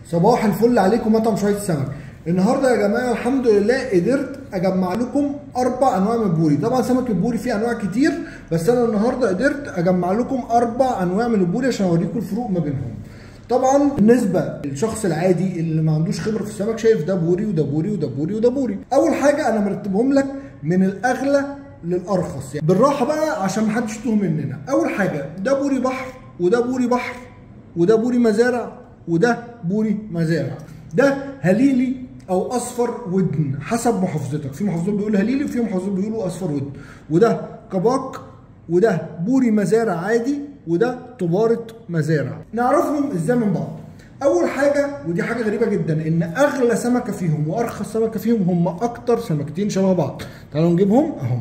صباح الفل عليكم مطعم شويه السمك النهارده يا جماعه الحمد لله قدرت اجمع لكم اربع انواع من البوري طبعا سمك البوري فيه انواع كتير بس انا النهارده قدرت اجمع لكم اربع انواع من البوري عشان اوريكم الفروق ما بينهم طبعا بالنسبه للشخص العادي اللي ما عندوش خبره في السمك شايف ده بوري وده بوري وده بوري وده بوري اول حاجه انا مرتبهم لك من الاغلى للارخص يعني بالراحه بقى عشان ما حدش يتوه مننا اول حاجه ده بوري بحر وده بوري بحر وده بوري مزارع وده بوري مزارع ده هليلي او اصفر ودن حسب محافظتك في محافظات بيقولوا هليلي وفي محافظات بيقولوا اصفر ودن وده كباك وده بوري مزارع عادي وده طبارة مزارع نعرفهم ازاي من بعض اول حاجة ودي حاجة غريبة جدا ان اغلى سمكة فيهم وارخص سمكة فيهم هم اكتر سمكتين شبه بعض تعالوا نجيبهم اهم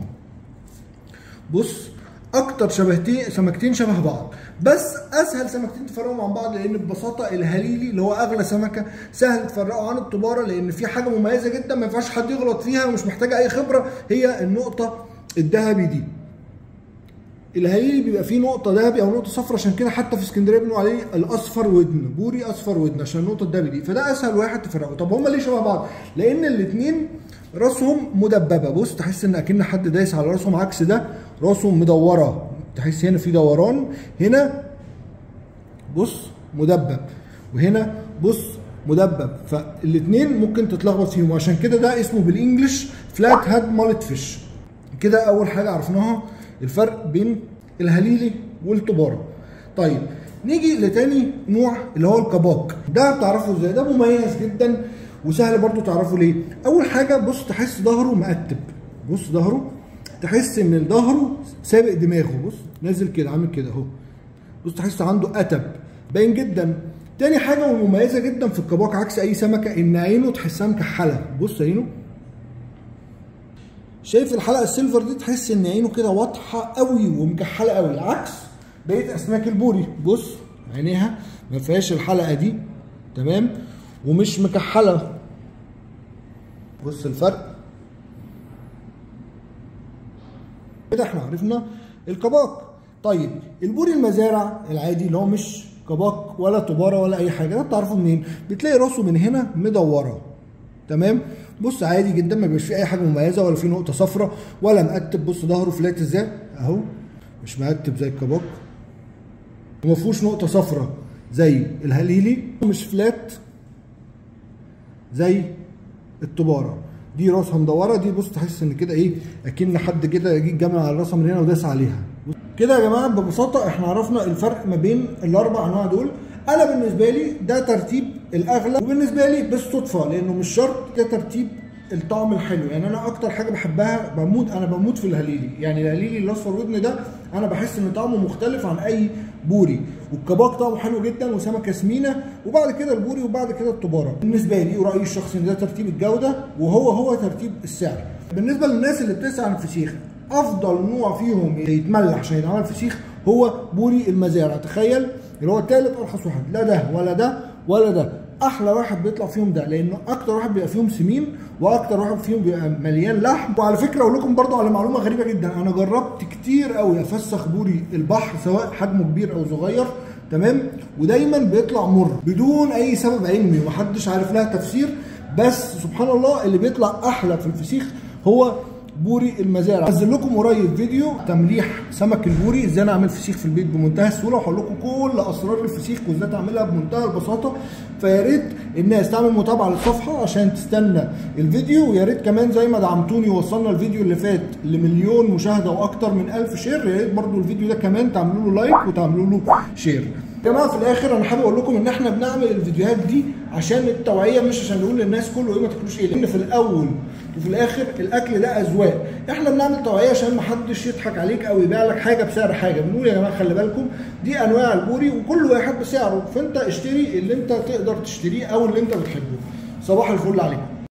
بص اكتر شبهتين سمكتين شبه بعض بس اسهل سمكتين تفرقوا عن بعض لان ببساطه الهليلي اللي هو اغلى سمكه سهل تفرقوا عن الطباره لان في حاجه مميزه جدا ما ينفعش حد يغلط فيها ومش محتاجه اي خبره هي النقطه الذهبي دي الهليلي بيبقى فيه نقطه ذهبي او نقطه صفرا عشان كده حتى في اسكندريه بنقول عليه الاصفر ودن بوري اصفر ودن عشان النقطه الذهبي دي فده اسهل واحد تفرقه طب هما ليه شبه بعض لان الاثنين راسهم مدببه بص تحس ان اكن حد دايس على راسهم عكس ده راسهم مدوره تحس هنا في دوران هنا بص مدبب وهنا بص مدبب فالاثنين ممكن تتلخبط فيهم وعشان كده ده اسمه بالانجلش فلات هاد مالت فيش كده اول حاجه عرفناها الفرق بين الهليلي والطباره طيب نيجي لتاني نوع اللي هو الكباك ده بتعرفه ازاي ده مميز جدا وسهل برضو تعرفوا ليه اول حاجه بص تحس ظهره مقتب بص ظهره تحس ان ظهره سابق دماغه بص نازل كده عامل كده اهو بص تحس عنده قتب باين جدا تاني حاجه ومميزه جدا في الكباك عكس اي سمكه ان عينه تحسها مكحله بص عينه شايف الحلقه السيلفر دي تحس ان عينه كده واضحه قوي ومكحله قوي عكس بقيه اسماك البوري بص عينيها ما فيهاش الحلقه دي تمام ومش مكحله بص الفرق كده احنا عرفنا الكباك طيب البوري المزارع العادي اللي هو مش كباك ولا طباره ولا اي حاجه ده بتعرفه منين بتلاقي راسه من هنا مدوره تمام بص عادي جدا ما بيبقاش فيه اي حاجه مميزه ولا فيه نقطه صفراء ولا مقتب بص ظهره فلات ازاي اهو مش مقتب زي الكباك وما فيهوش نقطه صفراء زي الهليلي ومش فلات زي الطباره دي راسها مدوره دي بص تحس ان كده ايه اكن حد كده جه جمع على راسها من هنا وداس عليها كده يا جماعه ببساطه احنا عرفنا الفرق ما بين الاربع انواع دول انا بالنسبه لي ده ترتيب الاغلى وبالنسبه لي بالصدفه لانه مش شرط ده ترتيب الطعم الحلو يعني انا اكتر حاجه بحبها بموت انا بموت في الهليلي يعني الهليلي الاصفر ودن ده انا بحس ان طعمه مختلف عن اي بوري والكباك طعمه حلو جدا وسمكه سمينه وبعد كده البوري وبعد كده الطباره بالنسبه لي ورايي الشخصي ان ده ترتيب الجوده وهو هو ترتيب السعر بالنسبه للناس اللي بتسعى عن الفسيخ افضل نوع فيهم يتملح عشان يتعمل فسيخ هو بوري المزارع تخيل اللي هو ثالث ارخص واحد لا ده ولا ده ولا ده احلى واحد بيطلع فيهم ده لانه اكتر واحد بيبقى فيهم سمين واكتر واحد فيهم بيبقى مليان لحم وعلى فكره اقول لكم برضو على معلومه غريبه جدا انا جربت كتير قوي افسخ بوري البحر سواء حجمه كبير او صغير تمام ودايما بيطلع مر بدون اي سبب علمي ومحدش عارف لها تفسير بس سبحان الله اللي بيطلع احلى في الفسيخ هو بوري المزارع هنزل لكم قريب فيديو تمليح سمك البوري ازاي انا اعمل فسيخ في البيت بمنتهى السهوله وهقول لكم كل اسرار الفسيخ وازاي تعملها بمنتهى البساطه فيا ريت الناس تعمل متابعه للصفحه عشان تستنى الفيديو ويا ريت كمان زي ما دعمتوني ووصلنا الفيديو اللي فات لمليون مشاهده واكتر من 1000 شير يا ريت برضو الفيديو ده كمان تعملوا له لايك وتعملوا له شير يا جماعه في الاخر انا حابب اقول لكم ان احنا بنعمل الفيديوهات دي عشان التوعيه مش عشان نقول للناس كله ايه ما تاكلوش ايه لان في الاول وفي الاخر الاكل ده اذواق احنا بنعمل توعيه عشان ما حدش يضحك عليك او يبيع لك حاجه بسعر حاجه بنقول يا جماعه خلي بالكم دي انواع البوري وكل واحد بسعره فانت اشتري اللي انت تقدر تشتريه او اللي انت بتحبه صباح الفل عليكم